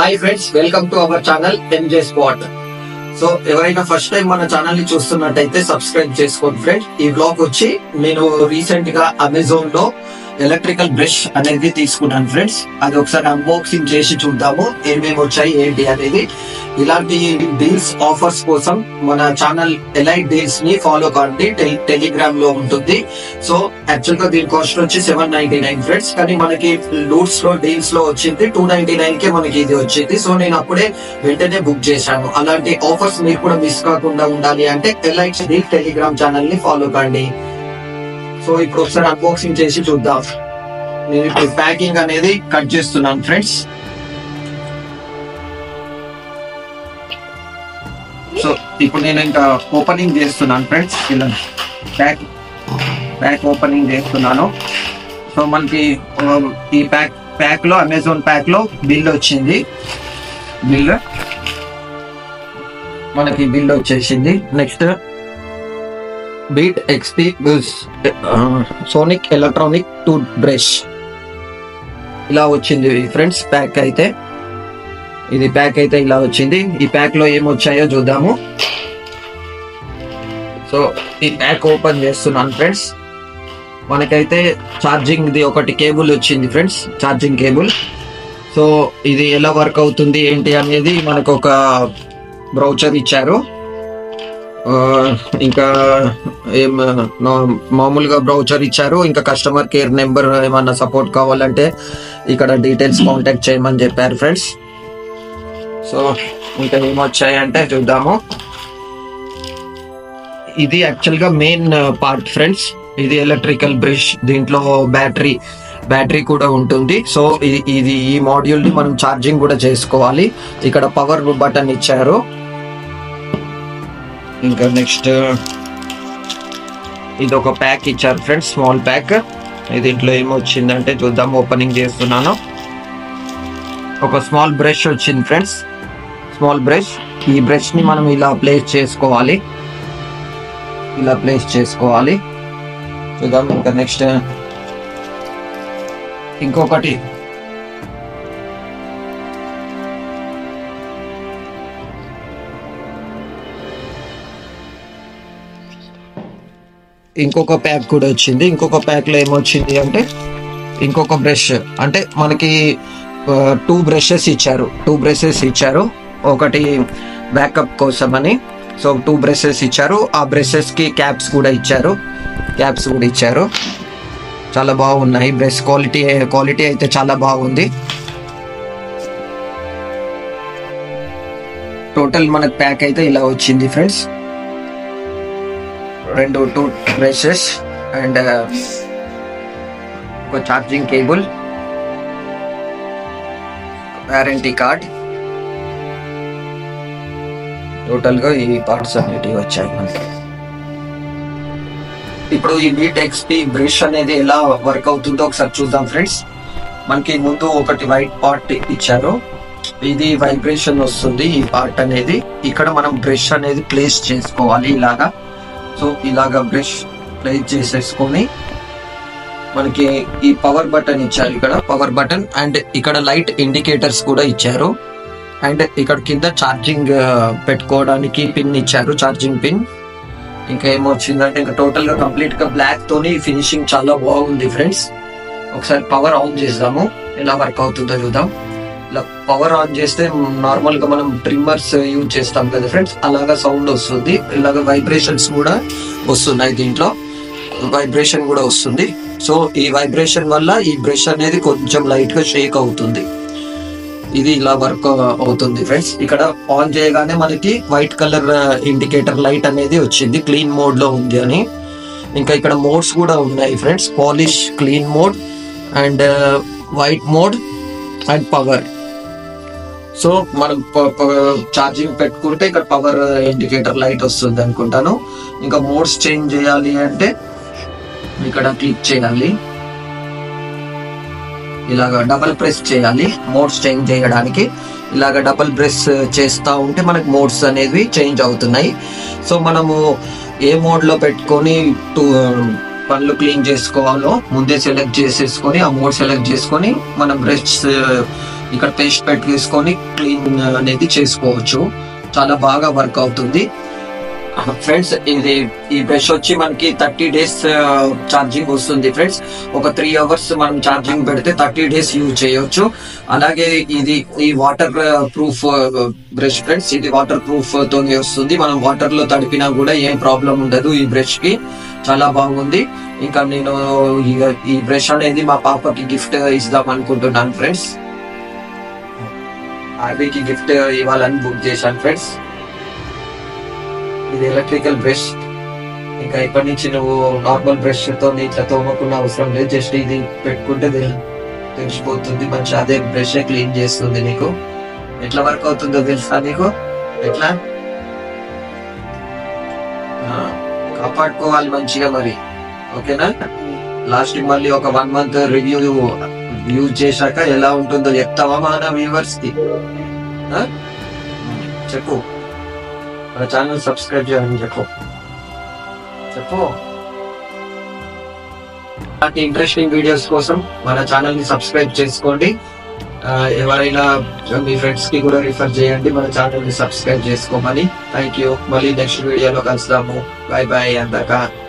Hi friends welcome to our channel MJ spot so ఎవరైనా first time మన channel ని చూస్తున్నట్టయితే సబ్స్క్రైబ్ చేసుకోండి ఫ్రెండ్స్ ఈ బ్లాగ్ వచ్చి నేను రీసెంట్ గా అమెజాన్ లో ఎలక్ట్రికల్ బ్రష్ అనేది తీసుకున్నాను ఫ్రెండ్స్ అది ఒకసారి అన్బాక్సింగ్ చేసి చూద్దాము ఏమేమి వచ్చాయి ఏంటి అనేది ఇలాంటి డీల్స్ ఆఫర్స్ కోసం మన ఛానల్ ఎలైట్ డీల్స్ ని ఫాలో కండి టెలి- టెలిగ్రామ్ లో ఉంటుంది సో యాక్చువల్ గా దీని కాస్ట్ వచ్చి సెవెన్ నైన్టీ నైన్ ఫ్రెండ్స్ కానీ మనకి లూట్స్ లో డీల్స్ లో వచ్చింది టూ నైన్టీ నైన్ కే మనకి ఇది వచ్చింది సో నేను అప్పుడే వెంటనే బుక్ చేశాను అలాంటి ఆఫర్స్ మీరు కూడా మిస్ కాకుండా ఉండాలి అంటే ఎలైట్ డీల్ టెలిగ్రామ్ ఛానల్ ని ఫాలో కండి సో ఇప్పుడు ఒకసారి అన్బాక్సింగ్ చేసి చూద్దాం నేను ఇప్పుడు ప్యాకింగ్ అనేది కట్ చేస్తున్నాను ఫ్రెండ్స్ సో ఇప్పుడు నేను ఇంకా ఓపెనింగ్ చేస్తున్నాను ఫ్రెండ్స్ ఇలా ప్యాక్ ప్యాక్ ఓపెనింగ్ చేస్తున్నాను సో మనకి ఆ, ఈ ప్యాక్ ప్యాక్ లో అమెజాన్ ప్యాక్ లో బిల్ వచ్చింది బిల్ మనకి బిల్ వచ్చేసింది next beat XP sonic electronic toothbrush ఇలా వచ్చింది ఫ్రెండ్స్ ప్యాక్ అయితే ఇది ప్యాక్ అయితే ఇలా వచ్చింది ఈ ప్యాక్ లో ఏమొచ్చాయో చూద్దాము సో ఈ ప్యాక్ ఓపెన్ చేస్తున్నాను ఫ్రెండ్స్ మనకైతే ఛార్జింగ్ ది ఒకటి కేబుల్ వచ్చింది ఫ్రెండ్స్ ఛార్జింగ్ కేబుల్ సో ఇది ఎలా వర్క్ అవుతుంది ఏంటి అనేది మనకు ఒక బ్రౌచర్ ఇచ్చారు ఆ, ఇంకా ఏం నా- మామూలుగా బ్రౌచర్ ఇచ్చారు ఇంకా కస్టమర్ కేర్ నెంబర్ ఏమన్నా సపోర్ట్ కావాలంటే ఇక్కడ డీటెయిల్స్ కాంటాక్ట్ చేయమని చెప్పారు ఫ్రెండ్స్ సో ఇంకా ఏమొచ్చాయంటే చూద్దాము ఇది యాక్చువల్ గా మెయిన్ పార్ట్ ఫ్రెండ్స్ ఇది ఎలక్ట్రికల్ బ్రష్ దీంట్లో బ్యాటరీ బ్యాటరీ కూడా ఉంటుంది సో ఇ- ఇది ఈ మాడ్యూల్ ని మనం ఛార్జింగ్ కూడా చేసుకోవాలి ఇక్కడ పవర్ బటన్ ఇచ్చారు ఇంకా నెక్స్ట్ ఇది ఒక ప్యాక్ ఇచ్చారు ఫ్రెండ్స్ స్మాల్ ప్యాక్ దీంట్లో ఏమొచ్చిందంటే చూద్దాం ఓపెనింగ్ చేస్తున్నాను ఒక స్మాల్ బ్రష్ వచ్చింది ఫ్రెండ్స్ స్మాల్ బ్రష్ ఈ బ్రష్ ని మనం ఇలా ప్లేస్ చేసుకోవాలి ఇలా ప్లేస్ చేసుకోవాలి చూద్దాం ఇంకా నెక్స్ట్ ఇంకొకటి ఇంకొక ప్యాక్ కూడా వచ్చింది ఇంకొక ప్యాక్ లో ఏమొచ్చింది అంటే ఇంకొక బ్రష్ అంటే మనకి టూ బ్రషెస్ ఇచ్చారు టూ బ్రషెస్ ఇచ్చారు ఒకటి బ్యాకప్ కోసం అని సో టూ బ్రషెస్ ఇచ్చారు ఆ బ్రషెస్ కి క్యాప్స్ కూడా ఇచ్చారు క్యాప్స్ కూడా ఇచ్చారు చాలా బాగున్నాయి బ్రష్ క్వాలిటీ క్వాలిటీ అయితే చాలా బాగుంది టోటల్ మనకు ప్యాక్ అయితే ఇలా వచ్చింది ఫ్రెండ్స్ రెండు టూ బ్రషెస్ అండ్ ఒక charging cable warranty card total గా ఈ పార్ట్స్ అన్నిటివి వచ్చాయి మనకి ఇప్పుడు ఈ బీట్ ఎక్స్పీ బ్రష్ అనేది ఎలా వర్క్ అవుతుందో ఒకసారి చూద్దాం ఫ్రెండ్స్ మనకి ముందు ఒకటి వైట్ పార్ట్ ఇచ్చారు ఇది వైబ్రేషన్ వస్తుంది ఈ పార్ట్ అనేది ఇక్కడ మనం బ్రష్ అనేది ప్లేస్ చేసుకోవాలి ఇలాగా సో ఇలాగా బ్రష్ ప్లేస్ చేసేసుకొని మనకి ఈ పవర్ బటన్ ఇచ్చారు ఇక్కడ పవర్ బటన్ అండ్ ఇక్కడ లైట్ ఇండికేటర్స్ కూడా ఇచ్చారు అండ్ ఇక్కడ కింద ఛార్జింగ్ పెట్టుకోవడానికి పిన్ ఇచ్చారు ఛార్జింగ్ పిన్ ఇంకా ఏమొచ్చిందంటే ఇంకా టోటల్ గా కంప్లీట్ గా బ్లాక్ తోని ఫినిషింగ్ చాలా బాగుంది ఫ్రెండ్స్ ఒకసారి పవర్ ఆన్ చేద్దాము ఎలా వర్క్ అవుతుందో చూద్దాం ఇలా పవర్ ఆన్ చేస్తే నార్మల్ గా మనం ట్రిమ్మర్స్ యూజ్ చేస్తాం కదా ఫ్రెండ్స్ అలాగా సౌండ్ వస్తుంది ఇలాగ వైబ్రేషన్స్ కూడా వస్తున్నాయి దీంట్లో వైబ్రేషన్ కూడా వస్తుంది సో ఈ వైబ్రేషన్ వల్ల ఈ బ్రష్ అనేది కొంచెం లైట్ గా షేక్ అవుతుంది ఇది ఇలా వర్క్ అవుతుంది ఫ్రెండ్స్ ఇక్కడ ఆన్ చేయగానే మనకి వైట్ కలర్ ఇండికేటర్ లైట్ అనేది వచ్చింది క్లీన్ మోడ్ లో ఉంది అని ఇంకా ఇక్కడ మోడ్స్ కూడా ఉన్నాయి friends polish clean mode and white mode and power so మనం ఛార్జింగ్ పెట్టుకుంటే ఇక్కడ పవర్ ఇండికేటర్ లైట్ వస్తుంది అనుకుంటాను ఇంకా మోడ్స్ చేంజ్ చేయాలి అంటే ఇక్కడ క్లిక్ చేయాలి ఇలాగ డబల్ ప్రెస్ చేయాలి మోడ్స్ చేంజ్ చేయడానికి ఇలాగ డబల్ ప్రెస్ చేస్తా ఉంటే మనకి మోడ్స్ అనేవి చేంజ్ అవుతున్నాయి సో మనము ఏ మోడ్ లో పెట్టుకొని టూ పళ్ళు క్లీన్ చేసుకోవాలో ముందే సెలెక్ట్ చేసేసుకొని ఆ మోడ్ సెలెక్ట్ చేసుకొని మనం బ్రష్ ఇక్కడ పేస్ట్ పెట్టేసుకొని క్లీన్ అనేది చేసుకోవచ్చు చాలా బాగా వర్క్ అవుతుంది ఫ్రెండ్స్ ఇది ఈ బ్రష్ వచ్చి మనకి థర్టీ డేస్ ఛార్జింగ్ వస్తుంది ఫ్రెండ్స్ ఒక త్రీ అవర్స్ మనం ఛార్జింగ్ పెడితే థర్టీ డేస్ యూజ్ చేయొచ్చు అలాగే ఇది ఈ వాటర్ ప్రూఫ్ బ్రష్ ఫ్రెండ్స్ ఇది వాటర్ ప్రూఫ్ తో వస్తుంది మనం వాటర్ లో తడిపినా కూడా ఏం ప్రాబ్లం ఉండదు ఈ బ్రష్ కి చాలా బాగుంది ఇంకా నేను ఈ- ఈ బ్రష్ అనేది మా పాపకి గిఫ్ట్ ఇద్దాం అనుకుంటున్నాను ఫ్రెండ్స్ ఆర్బీకి గిఫ్ట్ ఇవ్వాలని బుక్ చేశాను ఫ్రెండ్స్ ఇది ఎలక్ట్రికల్ బ్రష్ ఇంకా ఇప్పటి నుంచి నువ్వు నార్మల్ బ్రష్ తో ఇట్లా తోమకుండా అవసరం లేదు జస్ట్ ఇది పెట్టుకుంటే తెలి- తెలిసిపోతుంది మంచి అదే బ్రష్ క్లీన్ చేస్తుంది నీకు ఎట్లా వర్క్ అవుతుందో తెలుసా నీకు ఎట్లా ఆ, కాపాడుకోవాలి మంచిగా మరి ఓకేనా లాస్ట్ మళ్ళీ ఒక వన్ మంత్ రివ్యూ యూజ్ చేశాక ఎలా ఉంటుందో చెప్తావా మన వ్యూవర్స్ కి ఆ? చెప్పు మన ఛానల్ సబ్స్క్రైబ్ చేయాలని చెప్పు చెప్పు అలాంటి ఇంట్రెస్టింగ్ వీడియోస్ కోసం మన ఛానల్ ని సబ్స్క్రైబ్ చేసుకోండి ఆ, ఎవరైనా మీ ఫ్రెండ్స్ కి కూడా రిఫర్ చేయండి మన ఛానల్ ని సబ్స్క్రైబ్ చేసుకోమని థ్యాంక్ యూ మళ్ళీ నెక్స్ట్ వీడియోలో కలుద్దాము బాయ్ బాయ్ అందాక